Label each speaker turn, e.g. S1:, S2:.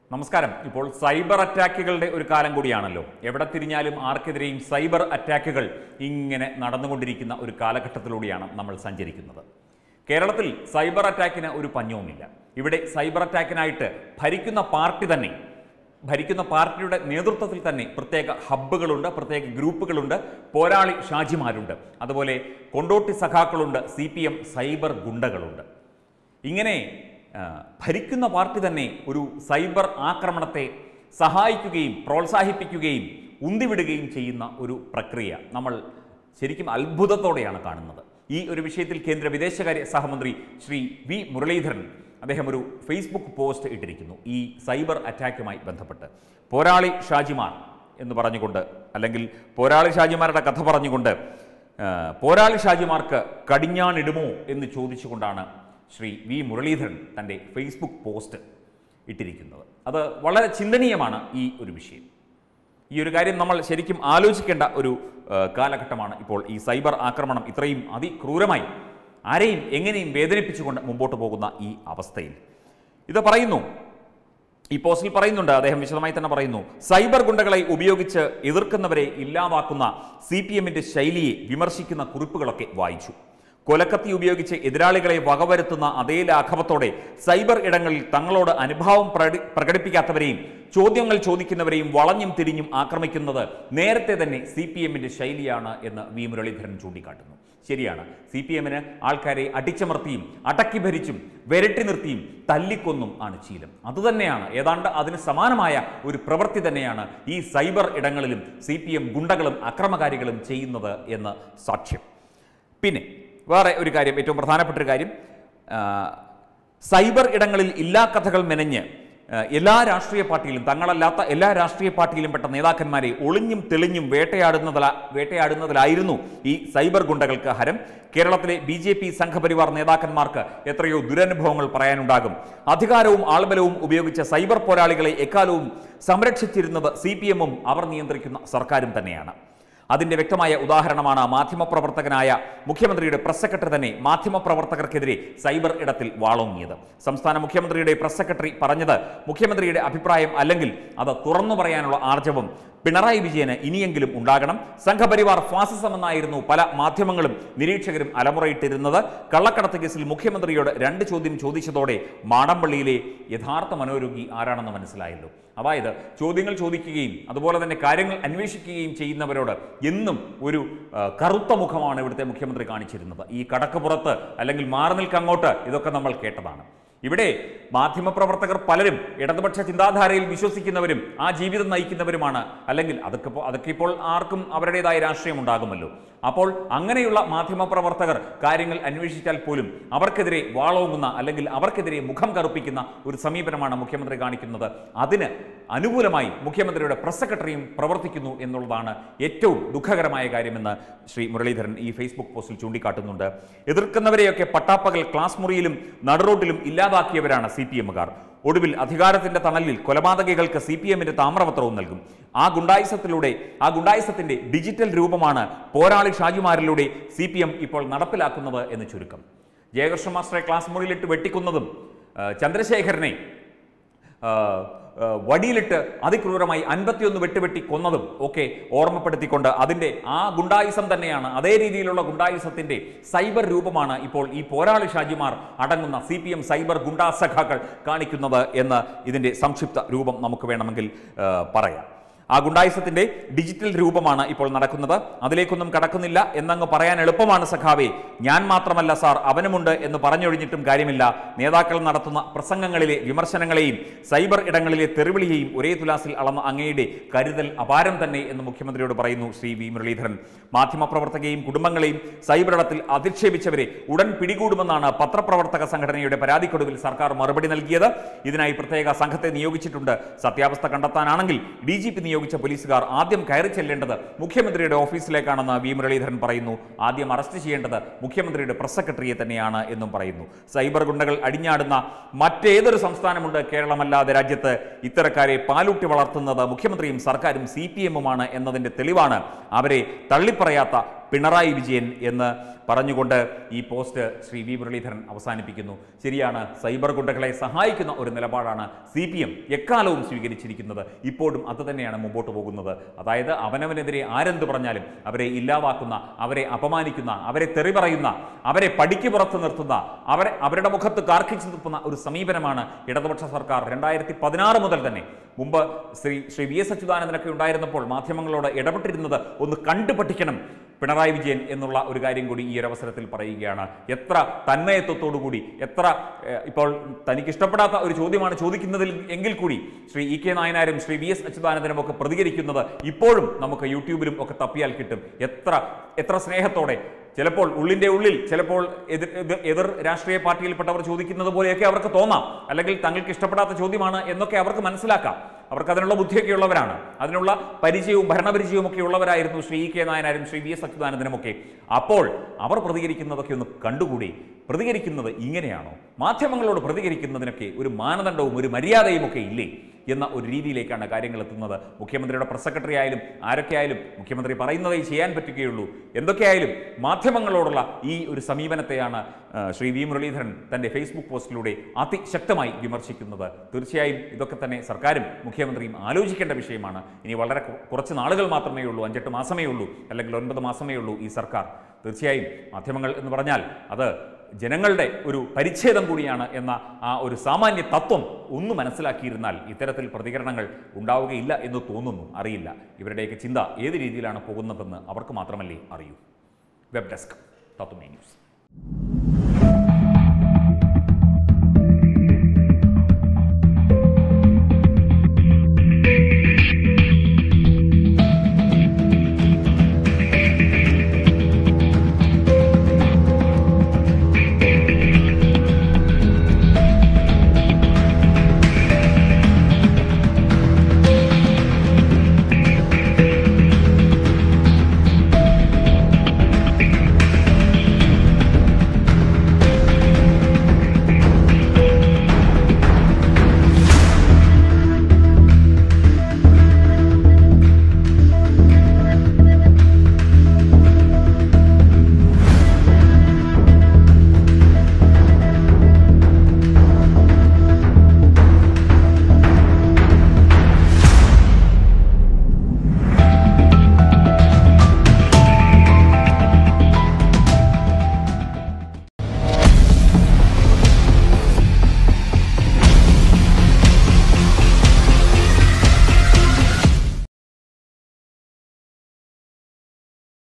S1: നമസ്കാരം ഇപ്പോൾ സൈബർ അറ്റാക്കുകളുടെ ഒരു കാലം കൂടിയാണല്ലോ എവിടെ തിരിഞ്ഞാലും ആർക്കെതിരെയും സൈബർ അറ്റാക്കുകൾ ഇങ്ങനെ നടന്നുകൊണ്ടിരിക്കുന്ന ഒരു കാലഘട്ടത്തിലൂടെയാണ് നമ്മൾ സഞ്ചരിക്കുന്നത് കേരളത്തിൽ സൈബർ അറ്റാക്കിന് ഒരു പഞ്ഞവുമില്ല ഇവിടെ സൈബർ അറ്റാക്കിനായിട്ട് ഭരിക്കുന്ന പാർട്ടി തന്നെ ഭരിക്കുന്ന പാർട്ടിയുടെ നേതൃത്വത്തിൽ തന്നെ പ്രത്യേക ഹബ്ബുകളുണ്ട് പ്രത്യേക ഗ്രൂപ്പുകളുണ്ട് പോരാളി ഷാജിമാരുണ്ട് അതുപോലെ കൊണ്ടോട്ടി സഖാക്കളുണ്ട് സി പി എം സൈബർ ഗുണ്ടകളുണ്ട് ഇങ്ങനെ ആ, ഭരിക്കുന്ന പാർട്ടി തന്നെ ഒരു സൈബർ ആക്രമണത്തെ സഹായിക്കുകയും പ്രോത്സാഹിപ്പിക്കുകയും ഉന്തിവിടുകയും ചെയ്യുന്ന ഒരു പ്രക്രിയ നമ്മൾ ശരിക്കും അത്ഭുതത്തോടെയാണ് കാണുന്നത് ഈ ഒരു വിഷയത്തിൽ കേന്ദ്ര വിദേശകാര്യ സഹമന്ത്രി ശ്രീ വി മുരളീധരൻ അദ്ദേഹം ഒരു ഫേസ്ബുക്ക് പോസ്റ്റ് ഇട്ടിരിക്കുന്നു ഈ സൈബർ അറ്റാക്കുമായി ബന്ധപ്പെട്ട് പോരാളി ഷാജിമാർ എന്ന് പറഞ്ഞുകൊണ്ട് അല്ലെങ്കിൽ പോരാളി ഷാജിമാരുടെ കഥ പറഞ്ഞുകൊണ്ട് ആ, പോരാളി ഷാജിമാർക്ക് കടിഞ്ഞാണിടുമോ എന്ന് ചോദിച്ചുകൊണ്ടാണ് ശ്രീ വി മുരളീധരൻ തൻ്റെ ഫേസ്ബുക്ക് പോസ്റ്റ് ഇട്ടിരിക്കുന്നത് അത് വളരെ ചിന്തനീയമാണ് ഈ ഒരു വിഷയം ഈ ഒരു കാര്യം നമ്മൾ ശരിക്കും ആലോചിക്കേണ്ട ഒരു ആ, കാലഘട്ടമാണ് ഇപ്പോൾ ഈ സൈബർ ആക്രമണം ഇത്രയും അതിക്രൂരമായി ആരെയും എങ്ങനെയും വേദനിപ്പിച്ചുകൊണ്ട് മുമ്പോട്ട് പോകുന്ന ഈ അവസ്ഥയിൽ ഇത് പറയുന്നു ഈ പോസ്റ്റിൽ പറയുന്നുണ്ട് അദ്ദേഹം വിശദമായി തന്നെ പറയുന്നു സൈബർ ഗുണ്ടകളെ ഉപയോഗിച്ച് എതിർക്കുന്നവരെ ഇല്ലാതാക്കുന്ന സി പി എമ്മിന്റെ ശൈലിയെ വിമർശിക്കുന്ന കുറിപ്പുകളൊക്കെ വായിച്ചു കൊലക്കത്തി ഉപയോഗിച്ച് എതിരാളികളെ വകവരുത്തുന്ന അതേ ലാഘവത്തോടെ സൈബർ ഇടങ്ങളിൽ തങ്ങളോട് അനുഭാവം പ്രകടി- പ്രകടിപ്പിക്കാത്തവരെയും ചോദ്യങ്ങൾ ചോദിക്കുന്നവരെയും വളഞ്ഞും തിരിഞ്ഞും ആക്രമിക്കുന്നത് നേരത്തെ തന്നെ സി പി എമ്മിന്റെ ശൈലിയാണ് എന്ന് വി മുരളീധരൻ ചൂണ്ടിക്കാട്ടുന്നു ശരിയാണ് സി പി എമ്മിന് ആൾക്കാരെ അടിച്ചമർത്തിയും അടക്കി ഭരിച്ചും വിരട്ടി നിർത്തിയും തല്ലിക്കൊന്നും ആണ് ശീലം അതുതന്നെയാണ് ഏതാണ്ട് അതിന് സമാനമായ ഒരു പ്രവൃത്തി തന്നെയാണ് ഈ സൈബർ ഇടങ്ങളിലും സി പി എം ഗുണ്ടകളും അക്രമകാരികളും ചെയ്യുന്നത് എന്ന് സാക്ഷ്യം പിന്നെ വേറെ ഒരു കാര്യം ഏറ്റവും പ്രധാനപ്പെട്ട ഒരു കാര്യം ആ, സൈബർ ഇടങ്ങളിൽ ഇല്ലാ കഥകൾ മെനഞ്ഞ് ആ, എല്ലാ രാഷ്ട്രീയ പാർട്ടിയിലും തങ്ങളല്ലാത്ത എല്ലാ രാഷ്ട്രീയ പാർട്ടിയിലും പെട്ട നേതാക്കന്മാരെ ഒളിഞ്ഞും തെളിഞ്ഞും വേട്ടയാടുന്നതില വേട്ടയാടുന്നതിലായിരുന്നു ഈ സൈബർ ഗുണ്ടകൾക്ക് ഹരം കേരളത്തിലെ ബി ജെ പി സംഘപരിവാർ നേതാക്കന്മാർക്ക് എത്രയോ ദുരനുഭവങ്ങൾ പറയാനുണ്ടാകും അധികാരവും ആൾബലവും ഉപയോഗിച്ച സൈബർ പോരാളികളെ എക്കാലവും സംരക്ഷിച്ചിരുന്നത് സി പി എമ്മും അവർ നിയന്ത്രിക്കുന്ന സർക്കാരും തന്നെയാണ് അതിന്റെ വ്യക്തമായ ഉദാഹരണമാണ് മാധ്യമപ്രവർത്തകനായ മുഖ്യമന്ത്രിയുടെ പ്രസ് സെക്രട്ടറി തന്നെ മാധ്യമപ്രവർത്തകർക്കെതിരെ സൈബർ ഇടത്തിൽ വാളോങ്ങിയത് സംസ്ഥാന മുഖ്യമന്ത്രിയുടെ പ്രസ് സെക്രട്ടറി പറഞ്ഞത് മുഖ്യമന്ത്രിയുടെ അഭിപ്രായം അല്ലെങ്കിൽ അത് തുറന്നു പറയാനുള്ള ആർജവം പിണറായി വിജയന് ഇനിയെങ്കിലും ഉണ്ടാകണം സംഘപരിവാർ ഫാസിസം എന്നായിരുന്നു പല മാധ്യമങ്ങളും നിരീക്ഷകരും അലമുറയിട്ടിരുന്നത് കള്ളക്കടത്ത് കേസിൽ മുഖ്യമന്ത്രിയോട് രണ്ട് ചോദ്യം ചോദിച്ചതോടെ മാടമ്പള്ളിയിലെ യഥാർത്ഥ മനോരോഗി ആരാണെന്ന് മനസ്സിലായല്ലോ അതായത് ചോദ്യങ്ങൾ ചോദിക്കുകയും അതുപോലെ തന്നെ കാര്യങ്ങൾ അന്വേഷിക്കുകയും ചെയ്യുന്നവരോട് എന്നും ഒരു ആ, കറുത്ത മുഖമാണ് ഇവിടുത്തെ മുഖ്യമന്ത്രി കാണിച്ചിരുന്നത് ഈ കടക്കുപുറത്ത് അല്ലെങ്കിൽ മാറി നിൽക്കങ്ങോട്ട് ഇതൊക്കെ നമ്മൾ കേട്ടതാണ് ഇവിടെ മാധ്യമപ്രവർത്തകർ പലരും ഇടതുപക്ഷ ചിന്താധാരയിൽ വിശ്വസിക്കുന്നവരും ആ ജീവിതം നയിക്കുന്നവരുമാണ് അല്ലെങ്കിൽ അതൊക്കെ ഇപ്പോൾ അതൊക്കെ ഇപ്പോൾ ആർക്കും അവരുടേതായ രാഷ്ട്രീയം ഉണ്ടാകുമല്ലോ അപ്പോൾ അങ്ങനെയുള്ള മാധ്യമപ്രവർത്തകർ കാര്യങ്ങൾ അന്വേഷിച്ചാൽ പോലും അവർക്കെതിരെ വാളോങ്ങുന്ന അല്ലെങ്കിൽ അവർക്കെതിരെ മുഖം കറുപ്പിക്കുന്ന ഒരു സമീപനമാണ് മുഖ്യമന്ത്രി കാണിക്കുന്നത് അതിന് അനുകൂലമായി മുഖ്യമന്ത്രിയുടെ പ്രസ് സെക്രട്ടറിയും പ്രവർത്തിക്കുന്നു എന്നുള്ളതാണ് ഏറ്റവും ദുഃഖകരമായ കാര്യമെന്ന് ശ്രീ മുരളീധരൻ ഈ ഫേസ്ബുക്ക് പോസ്റ്റിൽ ചൂണ്ടിക്കാട്ടുന്നുണ്ട് എതിർക്കുന്നവരെയൊക്കെ പട്ടാപ്പകൽ ക്ലാസ് മുറിയിലും നടുറോട്ടിലും ഇല്ലാതാക്കിയവരാണ് സി പി എമ്മുകാർ ഒടുവിൽ അധികാരത്തിന്റെ തണലിൽ കൊലപാതകികൾക്ക് സി പി എമ്മിന്റെ താമ്രപത്രവും നൽകും ആ ഗുണ്ടായിസത്തിലൂടെ ആ ഗുണ്ടായിസത്തിന്റെ ഡിജിറ്റൽ രൂപമാണ് പോരാളി ഷാജിമാരിലൂടെ സി പി എം ഇപ്പോൾ നടപ്പിലാക്കുന്നത് എന്ന് ചുരുക്കം ജയകൃഷ്ണ മാസ്റ്ററെ ക്ലാസ് മുറിയിലിട്ട് വെട്ടിക്കുന്നതും ആ, ചന്ദ്രശേഖരനെ ആ, ആ, വടിയിലിട്ട് അതിക്രൂരമായി അൻപത്തിയൊന്ന് വെട്ടുവെട്ടി കൊന്നതും ഒക്കെ ഓർമ്മപ്പെടുത്തിക്കൊണ്ട് അതിൻ്റെ ആ ഗുണ്ടായുസം തന്നെയാണ് അതേ രീതിയിലുള്ള ഗുണ്ടായുസത്തിൻ്റെ സൈബർ രൂപമാണ് ഇപ്പോൾ ഈ പോരാളി ഷാജിമാർ അടങ്ങുന്ന സി പി എം സൈബർ ഗുണ്ടാ സഖാക്കൾ കാണിക്കുന്നത് എന്ന് ഇതിൻ്റെ സംക്ഷിപ്ത രൂപം നമുക്ക് വേണമെങ്കിൽ ആ, പറയാം ആ ഗുണ്ടായുസത്തിന്റെ ഡിജിറ്റൽ രൂപമാണ് ഇപ്പോൾ നടക്കുന്നത് അതിലേക്കൊന്നും കടക്കുന്നില്ല എന്നങ്ങ് പറയാൻ എളുപ്പമാണ് സഖാവേ ഞാൻ മാത്രമല്ല സാർ അവനുമുണ്ട് എന്ന് പറഞ്ഞൊഴിഞ്ഞിട്ടും കാര്യമില്ല നേതാക്കൾ നടത്തുന്ന പ്രസംഗങ്ങളിലെ വിമർശനങ്ങളെയും സൈബർ ഇടങ്ങളിലെ തെറിവിളിയെയും ഒരേ തുലാസിൽ അളന്ന അങ്ങയുടെ കരുതൽ അപാരം തന്നെ എന്ന് മുഖ്യമന്ത്രിയോട് പറയുന്നു ശ്രീ വി മുരളീധരൻ മാധ്യമപ്രവർത്തകയും കുടുംബങ്ങളെയും സൈബർ ഇടത്തിൽ അധിക്ഷേപിച്ചവരെ ഉടൻ പിടികൂടുമെന്നാണ് പത്രപ്രവർത്തക സംഘടനയുടെ പരാതിക്കൊടുവിൽ സർക്കാർ മറുപടി നൽകിയത് ഇതിനായി പ്രത്യേക സംഘത്തെ നിയോഗിച്ചിട്ടുണ്ട് സത്യാവസ്ഥ കണ്ടെത്താനാണെങ്കിൽ ഡി ജി പി നിയോഗിച്ച പോലീസുകാർ ആദ്യം കയറി ചെല്ലേണ്ടത് മുഖ്യമന്ത്രിയുടെ ഓഫീസിലേക്കാണെന്ന് വി മുരളീധരൻ പറയുന്നു ആദ്യം അറസ്റ്റ് ചെയ്യേണ്ടത് മുഖ്യമന്ത്രിയുടെ പ്രസ് സെക്രട്ടറിയെ തന്നെയാണ് എന്നും പറയുന്നു സൈബർ ഗുണ്ടകൾ അടിഞ്ഞാടുന്ന മറ്റേതൊരു സംസ്ഥാനമുണ്ട് കേരളമല്ലാതെ രാജ്യത്ത് ഇത്തരക്കാരെ പാലൂട്ടി വളർത്തുന്നത് മുഖ്യമന്ത്രിയും സർക്കാരും സി പി എമ്മുമാണ് എന്നതിന്റെ തെളിവാണ് അവരെ തള്ളിപ്പറയാത്ത പിണറായി വിജയൻ എന്ന് പറഞ്ഞുകൊണ്ട് ഈ പോസ്റ്റ് ശ്രീ വി മുരളീധരൻ അവസാനിപ്പിക്കുന്നു ശരിയാണ് സൈബർ ഗുണ്ടകളെ സഹായിക്കുന്ന ഒരു നിലപാടാണ് സി പി എം എക്കാലവും സ്വീകരിച്ചിരിക്കുന്നത് ഇപ്പോഴും അത് തന്നെയാണ് മുമ്പോട്ട് പോകുന്നത് അതായത് അവനവനെതിരെ ആരെന്ത് പറഞ്ഞാലും അവരെ ഇല്ലാതാക്കുന്ന അവരെ അപമാനിക്കുന്ന അവരെ തെറി പറയുന്ന അവരെ പടിക്ക് പുറത്ത് നിർത്തുന്ന അവരെ അവരുടെ മുഖത്ത് കാർക്കിച്ചു നിൽക്കുന്ന ഒരു സമീപനമാണ് ഇടതുപക്ഷ സർക്കാർ രണ്ടായിരത്തി പതിനാറ് മുതൽ തന്നെ മുമ്പ് ശ്രീ ശ്രീ വി എസ് അച്യുതാനന്ദനൊക്കെ ഉണ്ടായിരുന്നപ്പോൾ മാധ്യമങ്ങളോട് ഇടപെട്ടിരുന്നത് ഒന്ന് കണ്ടു പഠിക്കണം പിണറായി വിജയൻ എന്നുള്ള ഒരു കാര്യം കൂടി ഈ ഒരു അവസരത്തിൽ പറയുകയാണ് എത്ര തന്മയത്വത്തോടു കൂടി എത്ര ഏഹ്, ഇപ്പോൾ തനിക്ക് ഇഷ്ടപ്പെടാത്ത ഒരു ചോദ്യമാണ് ചോദിക്കുന്നതിൽ എങ്കിൽ കൂടി ശ്രീ ഇ കെ നായനാരും ശ്രീ വി എസ് അച്യുതാനന്ദനും ഒക്കെ പ്രതികരിക്കുന്നത് ഇപ്പോഴും നമുക്ക് യൂട്യൂബിലും ഒക്കെ തപ്പിയാൽ കിട്ടും എത്ര എത്ര സ്നേഹത്തോടെ ചിലപ്പോൾ ഉള്ളിന്റെ ഉള്ളിൽ ചിലപ്പോൾ എതിർ എതിർ- എതിർ രാഷ്ട്രീയ പാർട്ടിയിൽപ്പെട്ടവർ ചോദിക്കുന്നത് പോലെയൊക്കെ അവർക്ക് തോന്നാം അല്ലെങ്കിൽ തങ്ങൾക്ക് ഇഷ്ടപ്പെടാത്ത ചോദ്യമാണ് എന്നൊക്കെ അവർക്ക് മനസ്സിലാക്കാം അവർക്ക് അതിനുള്ള ബുദ്ധിയൊക്കെ ഉള്ളവരാണ് അതിനുള്ള പരിചയവും ഭരണപരിചയവും ഒക്കെ ഉള്ളവരായിരുന്നു ശ്രീ ഇ കെ നായനാരും ശ്രീ വി എസ് അച്യുതാനന്ദനും ഒക്കെ അപ്പോൾ അവർ പ്രതികരിക്കുന്നതൊക്കെ ഒന്ന് കണ്ടുകൂടി പ്രതികരിക്കുന്നത് ഇങ്ങനെയാണോ മാധ്യമങ്ങളോട് പ്രതികരിക്കുന്നതിനൊക്കെ ഒരു മാനദണ്ഡവും ഒരു മര്യാദയും ഒക്കെ ഇല്ലേ എന്ന ഒരു രീതിയിലേക്കാണ് കാര്യങ്ങൾ എത്തുന്നത് മുഖ്യമന്ത്രിയുടെ പ്രസ് സെക്രട്ടറി ആയാലും ആരൊക്കെ ആയാലും മുഖ്യമന്ത്രി പറയുന്നതേ ചെയ്യാൻ പറ്റുകയുള്ളൂ എന്തൊക്കെയായാലും മാധ്യമങ്ങളോടുള്ള ഈ ഒരു സമീപനത്തെയാണ് ആ, ശ്രീ വി മുരളീധരൻ തൻ്റെ ഫേസ്ബുക്ക് പോസ്റ്റിലൂടെ അതിശക്തമായി വിമർശിക്കുന്നത് തീർച്ചയായും ഇതൊക്കെ തന്നെ സർക്കാരും മുഖ്യമന്ത്രിയും ആലോചിക്കേണ്ട വിഷയമാണ് ഇനി വളരെ കു- കുറച്ച് നാളുകൾ മാത്രമേ ഉള്ളൂ അഞ്ചെട്ട് മാസമേ ഉള്ളൂ അല്ലെങ്കിൽ ഒൻപത് മാസമേ ഉള്ളൂ ഈ സർക്കാർ തീർച്ചയായും മാധ്യമങ്ങൾ എന്ന് പറഞ്ഞാൽ അത് ജനങ്ങളുടെ ഒരു പരിച്ഛേദം കൂടിയാണ് എന്ന ആ ഒരു സാമാന്യ തത്വം ഒന്ന് മനസ്സിലാക്കിയിരുന്നാൽ ഇത്തരത്തിൽ പ്രതികരണങ്ങൾ ഉണ്ടാവുകയില്ല എന്ന് തോന്നുന്നു അറിയില്ല ഇവരുടെയൊക്കെ ചിന്ത ഏത് രീതിയിലാണ് പോകുന്നതെന്ന് അവർക്ക് മാത്രമല്ലേ അറിയൂ വെബ് ഡെസ്ക് തത്വമേ ന്യൂസ്